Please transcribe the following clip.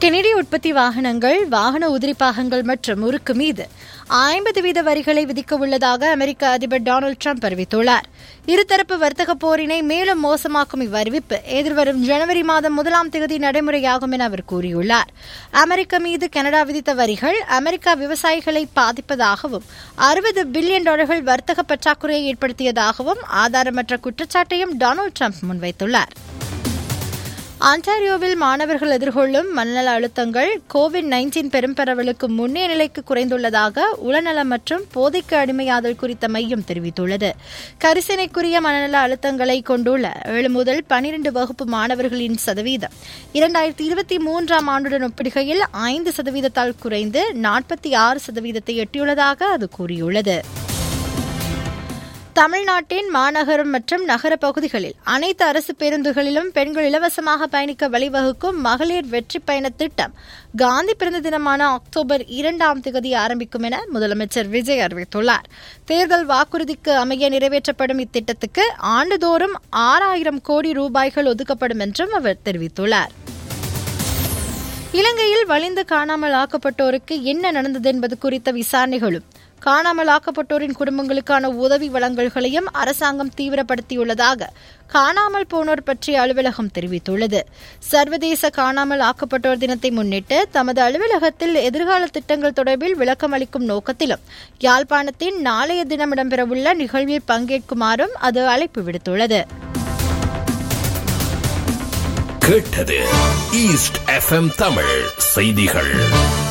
கெனடிய உற்பத்தி வாகனங்கள் வாகன உதிரி பாகங்கள் மற்றும் முறுக்கு மீது ஐம்பது வீத வரிகளை விதிக்க உள்ளதாக அமெரிக்க அதிபர் டொனால்டு ட்ரம்ப் அறிவித்துள்ளார் இருதரப்பு வர்த்தக போரினை மேலும் மோசமாக்கும் இவ்வறிவிப்பு எதிர்வரும் ஜனவரி மாதம் முதலாம் தேதி நடைமுறையாகும் என அவர் கூறியுள்ளார் அமெரிக்கா மீது கனடா விதித்த வரிகள் அமெரிக்கா விவசாயிகளை பாதிப்பதாகவும் அறுபது பில்லியன் டாலர்கள் வர்த்தக பற்றாக்குறையை ஏற்படுத்தியதாகவும் ஆதாரமற்ற குற்றச்சாட்டையும் டொனால்டு ட்ரம்ப் முன்வைத்துள்ளார் ஆன்டாரியோவில் மாணவர்கள் எதிர்கொள்ளும் மனநல அழுத்தங்கள் கோவிட் நைன்டீன் பெரும்பரவலுக்கு முன்னே நிலைக்கு குறைந்துள்ளதாக உளநலம் மற்றும் போதைக்கு அடிமையாதல் குறித்த மையம் தெரிவித்துள்ளது கரிசனைக்குரிய மனநல அழுத்தங்களை கொண்டுள்ள ஏழு முதல் பனிரெண்டு வகுப்பு மாணவர்களின் சதவீதம் இரண்டாயிரத்தி இருபத்தி மூன்றாம் ஆண்டுடன் ஒப்பிடுகையில் ஐந்து சதவீதத்தால் குறைந்து நாற்பத்தி ஆறு சதவீதத்தை எட்டியுள்ளதாக அது கூறியுள்ளது தமிழ்நாட்டின் மாநகரம் மற்றும் நகர பகுதிகளில் அனைத்து அரசு பேருந்துகளிலும் பெண்கள் இலவசமாக பயணிக்க வழிவகுக்கும் மகளிர் வெற்றி பயண திட்டம் காந்தி பிறந்த தினமான அக்டோபர் இரண்டாம் தேதி ஆரம்பிக்கும் என முதலமைச்சர் விஜய் அறிவித்துள்ளார் தேர்தல் வாக்குறுதிக்கு அமைய நிறைவேற்றப்படும் இத்திட்டத்துக்கு ஆண்டுதோறும் ஆறாயிரம் கோடி ரூபாய்கள் ஒதுக்கப்படும் என்றும் அவர் தெரிவித்துள்ளார் இலங்கையில் வலிந்து காணாமல் ஆக்கப்பட்டோருக்கு என்ன நடந்தது என்பது குறித்த விசாரணைகளும் காணாமல் ஆக்கப்பட்டோரின் குடும்பங்களுக்கான உதவி வழங்கல்களையும் அரசாங்கம் தீவிரப்படுத்தியுள்ளதாக காணாமல் போனோர் பற்றிய அலுவலகம் தெரிவித்துள்ளது சர்வதேச காணாமல் ஆக்கப்பட்டோர் தினத்தை முன்னிட்டு தமது அலுவலகத்தில் எதிர்கால திட்டங்கள் தொடர்பில் விளக்கம் அளிக்கும் நோக்கத்திலும் யாழ்ப்பாணத்தின் நாளைய தினம் இடம்பெறவுள்ள நிகழ்வில் பங்கேற்குமாறும் அது அழைப்பு விடுத்துள்ளது கேட்டது ஈஸ்ட் எஃப்எம் தமிழ் செய்திகள்